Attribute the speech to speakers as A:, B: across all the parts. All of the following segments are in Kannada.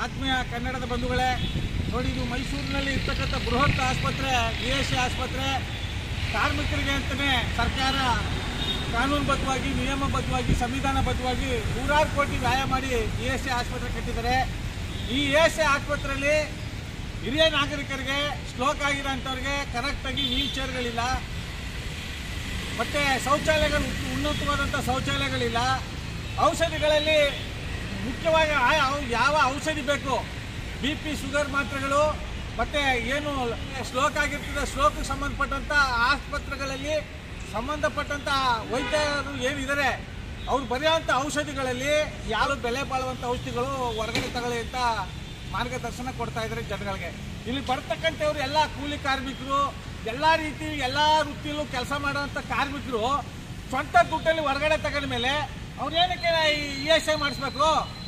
A: ಆತ್ಮೀಯ ಕನ್ನಡದ ಬಂಧುಗಳೇ ನೋಡಿ ಇದು ಮೈಸೂರಿನಲ್ಲಿ ಇರ್ತಕ್ಕಂಥ ಬೃಹತ್ ಆಸ್ಪತ್ರೆ ಇ ಎಸ್ ಆಸ್ಪತ್ರೆ ಕಾರ್ಮಿಕರಿಗೆ ಅಂತಲೇ ಸರ್ಕಾರ ಕಾನೂನುಬದ್ಧವಾಗಿ ನಿಯಮಬದ್ಧವಾಗಿ ಸಂವಿಧಾನಬದ್ಧವಾಗಿ ನೂರಾರು ಕೋಟಿ ವ್ಯಾಯ ಮಾಡಿ ಇ ಎಸ್ ಆಸ್ಪತ್ರೆ ಕಟ್ಟಿದ್ದಾರೆ ಈ ಇ ಎಸ್ ಆಸ್ಪತ್ರೆಯಲ್ಲಿ ಹಿರಿಯ ನಾಗರಿಕರಿಗೆ ಸ್ಟ್ರೋಕ್ ಆಗಿರೋಂಥವ್ರಿಗೆ ಕರೆಕ್ಟಾಗಿ ವೀಲ್ ಚೇರ್ಗಳಿಲ್ಲ ಮತ್ತು ಶೌಚಾಲಯಗಳು ಉನ್ನತವಾದಂಥ ಶೌಚಾಲಯಗಳಿಲ್ಲ ಔಷಧಿಗಳಲ್ಲಿ ಮುಖ್ಯವಾಗಿ ಆ- ಅವು ಯಾವ ಔಷಧಿ ಬೇಕು ಬಿ ಪಿ ಶುಗರ್ ಮಾತ್ರೆಗಳು ಮತ್ತು ಏನು ಸ್ಟ್ರೋಕ್ ಆಗಿರ್ತದೆ ಸ್ಟ್ರೋಕ್ಗೆ ಸಂಬಂಧಪಟ್ಟಂಥ ಆಸ್ಪತ್ರೆಗಳಲ್ಲಿ ಸಂಬಂಧಪಟ್ಟಂಥ ವೈದ್ಯರು ಏನಿದ್ದಾರೆ ಅವ್ರು ಬರೆಯುವಂಥ ಔಷಧಿಗಳಲ್ಲಿ ಯಾವ ಬೆಲೆ ಬಾಳುವಂಥ ಔಷಧಿಗಳು ಹೊರಗಡೆ ತಗೊಳ್ಳಿ ಅಂತ ಮಾರ್ಗದರ್ಶನ ಕೊಡ್ತಾ ಇದ್ದಾರೆ ಜನಗಳಿಗೆ ಇಲ್ಲಿ ಬರ್ತಕ್ಕಂಥವ್ರು ಎಲ್ಲ ಕೂಲಿ ಕಾರ್ಮಿಕರು ಎಲ್ಲ ರೀತಿ ಎಲ್ಲ ವೃತ್ತಿಯಲ್ಲೂ ಕೆಲಸ ಮಾಡುವಂಥ ಕಾರ್ಮಿಕರು ಸ್ವಂತ ದುಡ್ಡಲ್ಲಿ ಹೊರಗಡೆ ತಗೊಂಡ ಮೇಲೆ ಅವ್ರು ಏನಕ್ಕೆ ಇ ಎಸ್ ಐ ಮಾಡಿಸ್ಬೇಕು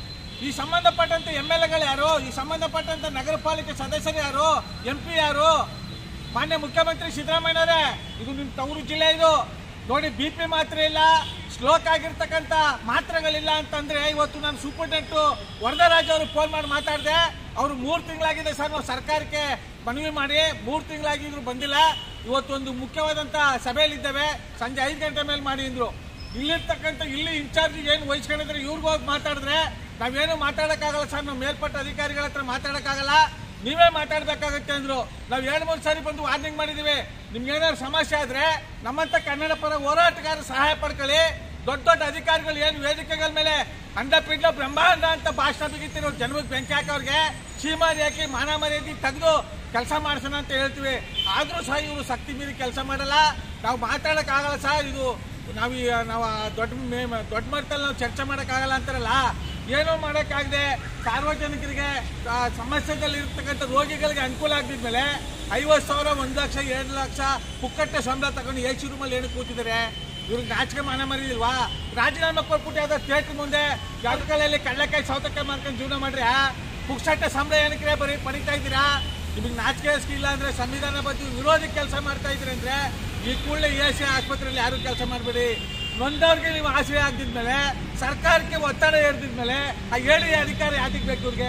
A: ಈ ಸಂಬಂಧಪಟ್ಟಂತ ಎಮ್ ಎಲ್ ಎಗಳು ಯಾರು ಈ ಸಂಬಂಧಪಟ್ಟಂತ ನಗರ ಪಾಲಿಕೆ ಸದಸ್ಯರು ಯಾರು ಎಂ ಪಿ ಯಾರು ಮಾನ್ಯ ಮುಖ್ಯಮಂತ್ರಿ ಸಿದ್ದರಾಮಯ್ಯನವರೇ ಇದು ನಿಮ್ಮ ತವರು ಜಿಲ್ಲೆ ಇದು ನೋಡಿ ಬಿ ಪಿ ಮಾತ್ರೆ ಇಲ್ಲ ಸ್ಲೋಕ್ ಆಗಿರ್ತಕ್ಕಂಥ ಮಾತ್ರೆಗಳಿಲ್ಲ ಅಂತಂದ್ರೆ ಇವತ್ತು ನಾನು ಸೂಪರ್ಡೆಂಟು ವರದರಾಜ್ ಅವರು ಫೋನ್ ಮಾಡಿ ಮಾತಾಡಿದೆ ಅವರು ಮೂರು ತಿಂಗಳಾಗಿದೆ ಸರ್ ನಾವು ಸರ್ಕಾರಕ್ಕೆ ಮನವಿ ಮಾಡಿ ಮೂರು ತಿಂಗಳಾಗಿದ್ರು ಬಂದಿಲ್ಲ ಇವತ್ತೊಂದು ಮುಖ್ಯವಾದಂಥ ಸಭೆಯಲ್ಲಿದ್ದೇವೆ ಸಂಜೆ ಐದು ಗಂಟೆ ಮೇಲೆ ಮಾಡಿ ಅಂದ್ರು ಇಲ್ಲಿರ್ತಕ್ಕಂಥ ಇಲ್ಲಿ ಇನ್ಚಾರ್ಜ್ ಏನು ವಹಿಸ್ಕೊಂಡಿದ್ರೆ ಇವ್ರಿಗೆ ಹೋಗಿ ಮಾತಾಡಿದ್ರೆ ನಾವೇನು ಮಾತಾಡೋಕ್ಕಾಗಲ್ಲ ಸರ್ ನಾವು ಮೇಲ್ಪಟ್ಟ ಅಧಿಕಾರಿಗಳ ಹತ್ರ ಮಾತಾಡೋಕ್ಕಾಗಲ್ಲ ನೀವೇ ಮಾತಾಡ್ಬೇಕಾಗತ್ತೆ ಅಂದ್ರು ನಾವು ಎರಡು ಮೂರು ಸಾರಿ ಬಂದು ವಾರ್ನಿಂಗ್ ಮಾಡಿದೀವಿ ನಿಮ್ಗೆ ಏನಾದ್ರು ಸಮಸ್ಯೆ ಆದ್ರೆ ನಮ್ಮಂತ ಕನ್ನಡ ಪರ ಹೋರಾಟಗಾರ ಸಹಾಯ ಪಡ್ಕೊಳ್ಳಿ ದೊಡ್ಡ ದೊಡ್ಡ ಅಧಿಕಾರಿಗಳು ಏನು ವೇದಿಕೆಗಳ ಮೇಲೆ ಅಂಡ ಪಿಂಡ ಬ್ರಹ್ಮಾಂಡ ಅಂತ ಭಾಷಣ ಬಿಗಿತಿರೋ ಜನಕ್ಕೆ ಬೆಂಕಿ ಹಾಕೋರ್ಗೆ ಸೀಮಾರಿ ಹಾಕಿ ಮಾನ ಮರ್ಯಾದೆ ತೆಗೆದು ಕೆಲಸ ಮಾಡಿಸೋಣ ಅಂತ ಹೇಳ್ತೀವಿ ಆದ್ರೂ ಸಹ ಇವರು ಶಕ್ತಿ ಮೀರಿ ಕೆಲಸ ಮಾಡಲ್ಲ ನಾವು ಮಾತಾಡೋಕ್ಕಾಗಲ್ಲ ಸಹ ಇದು ನಾವು ಈ- ನಾವು ಆ ದೊಡ್ಡ ಮೇ- ದೊಡ್ಡ ಮಟ್ಟದಲ್ಲಿ ನಾವು ಚರ್ಚೆ ಮಾಡೋಕ್ಕಾಗಲ್ಲ ಅಂತಾರಲ್ಲ ಏನೂ ಮಾಡೋಕ್ಕಾಗದೆ ಸಾರ್ವಜನಿಕರಿಗೆ ಆ, ಸಮಸ್ಯೆದಲ್ಲಿ ಇರ್ತಕ್ಕಂಥ ರೋಗಿಗಳಿಗೆ ಅನುಕೂಲ ಆಗಿದ್ಮೇಲೆ ಐವತ್ತು ಸಾವಿರ ಒಂದು ಲಕ್ಷ ಎರಡು ಲಕ್ಷ ಪುಕ್ಕಟ್ಟೆ ಸಂಬಳ ತಗೊಂಡು ಎ ಸಿ ರೂಮಲ್ಲಿ ಏನು ಕೂತಿದ್ದಾರೆ ಇವ್ರಿಗೆ ನಾಚಿಕೆ ಮಾನ ಮರಿದಿಲ್ವಾ ರಾಜೀನಾಮೆ ಕೊಟ್ಬಿಟ್ಟು ಯಾವ್ದೋ ಥಿಯೇಟ್ರ್ ಮುಂದೆ ಜಾಗಗಳಲ್ಲಿ ಕಳ್ಳಕಾಯಿ ಸೌತೆಕಾಯಿ ಮಾಡ್ಕೊಂಡು ಜೀವನ ಮಾಡ್ರಿ ಪುಕ್ಸಟ್ಟೆ ಸಂಬಳ ಏನಕ್ಕೆ ಬರೀ ಪಡಿತಾ ಇದ್ದೀರಾ ನಿಮಗೆ ನಾಚಿಕೆ ಹಸ್ಕಿ ಇಲ್ಲ ಅಂದ್ರೆ ಸಂವಿಧಾನ ಬಗ್ಗೆ ವಿರೋಧಿ ಕೆಲಸ ಮಾಡ್ತಾ ಇದ್ರಿ ಅಂದ್ರೆ ಈ ಕೂಡಲೇ ಎ ಸಿ ಆಸ್ಪತ್ರೆಯಲ್ಲಿ ಯಾರು ಕೆಲಸ ಮಾಡಬೇಡಿ ನೊಂದವ್ರಿಗೆ ನೀವು ಆಶ್ರಯ ಆಗಿದ್ಮೇಲೆ ಸರ್ಕಾರಕ್ಕೆ ಒತ್ತಡ ಹೇರ್ದಿದ್ಮೇಲೆ ಆ ಹೇಳಿ ಅಧಿಕಾರ ಯಾತಿಗೆ ಬೇಕು ಇವ್ರಿಗೆ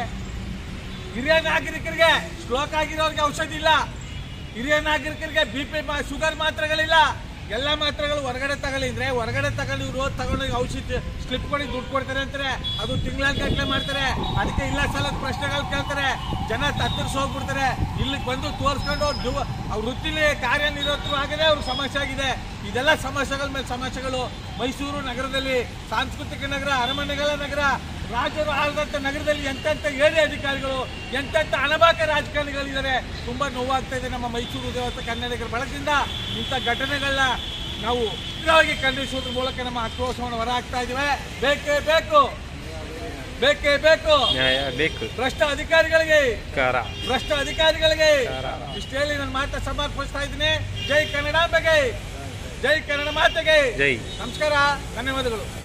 A: ಹಿರಿಯ ನಾಗರಿಕರಿಗೆ ಸ್ಟ್ರೋಕ್ ಆಗಿರೋರಿಗೆ ಔಷಧಿ ಇಲ್ಲ ಹಿರಿಯ ನಾಗರಿಕರಿಗೆ ಬಿ ಪಿ ಶುಗರ್ ಮಾತ್ರೆಗಳಿಲ್ಲ ಎಲ್ಲ ಮಾತ್ರೆಗಳು ಹೊರಗಡೆ ತಗೊಳ್ಳಿ ಅಂದ್ರೆ ಹೊರಗಡೆ ತಗೊಂಡು ಇವ್ರು ತಗೊಂಡು ಔಷಧಿ ಸ್ಲಿಪ್ ಕೊಡಿ ದುಡ್ಡು ಕೊಡ್ತಾರೆ ಅಂತಾರೆ ಅದು ತಿಂಗಳ ಗಟ್ಟಲೆ ಮಾಡ್ತಾರೆ ಅದಕ್ಕೆ ಇಲ್ಲ ಸಲದ ಪ್ರಶ್ನೆಗಳು ಕೇಳ್ತಾರೆ ಜನ ತತ್ತರಿಸಿ ಹೋಗ್ಬಿಡ್ತಾರೆ ಇಲ್ಲಿಗೆ ಬಂದು ತೋರಿಸ್ಕೊಂಡು ಅವ್ರು ಡು- ಅವ್ರ ವೃತ್ತಿಲಿ ಕಾರ್ಯನಿರತರು ಆಗದೆ ಅವ್ರಿಗೆ ಸಮಸ್ಯೆ ಆಗಿದೆ ಇದೆಲ್ಲ ಸಮಸ್ಯೆಗಳ ಮೇಲೆ ಸಮಸ್ಯೆಗಳು ಮೈಸೂರು ನಗರದಲ್ಲಿ ಸಾಂಸ್ಕೃತಿಕ ನಗರ ಅರಮನೆಗಳ ನಗರ ರಾಜರು ಆಳಿದಂಥ ನಗರದಲ್ಲಿ ಎಂತೆಂಥ ಏರಿಯಾ ಅಧಿಕಾರಿಗಳು ಎಂತೆಂಥ ಅಣಬಾಕ ರಾಜಕಾರಣಿಗಳಿದ್ದಾರೆ ತುಂಬಾ ನೋವಾಗ್ತಾ ಇದೆ ನಮ್ಮ ಮೈಸೂರು ದೇವಸ್ಥ ಕನ್ನಡಿಗರ ಬಳಗದಿಂದ ಇಂಥ ಘಟನೆಗಳನ್ನ ನಾವು ಸ್ಥಿರವಾಗಿ ಖಂಡಿಸುವುದ್ರ ಮೂಲಕ ನಮ್ಮ ಆಕ್ರೋಶವನ್ನು ಹೊರಹಾಕ್ತಾ ಇದ್ದೀವಿ ಬೇಕೇ ಬೇಕು ಬೇಕೇ ಬೇಕು
B: ನ್ಯಾಯ ಬೇಕು
A: ಭ್ರಷ್ಟ ಅಧಿಕಾರಿಗಳಿಗೆ
B: ಕಾರ
A: ಭ್ರಷ್ಟ ಅಧಿಕಾರಿಗಳಿಗೆ ಇಷ್ಟು ಹೇಳಿ ನನ್ನ ಮಾತ ಸಮರ್ಪಿಸ್ತಾ ಇದ್ದೀನಿ ಜೈ ಕನ್ನಡಾಂಬೆಗೆ ಜೈ ಕನ್ನಡ ಮಾತೆಗೆ
B: ಜೈ
A: ನಮಸ್ಕಾರ ಧನ್ಯವಾದಗಳು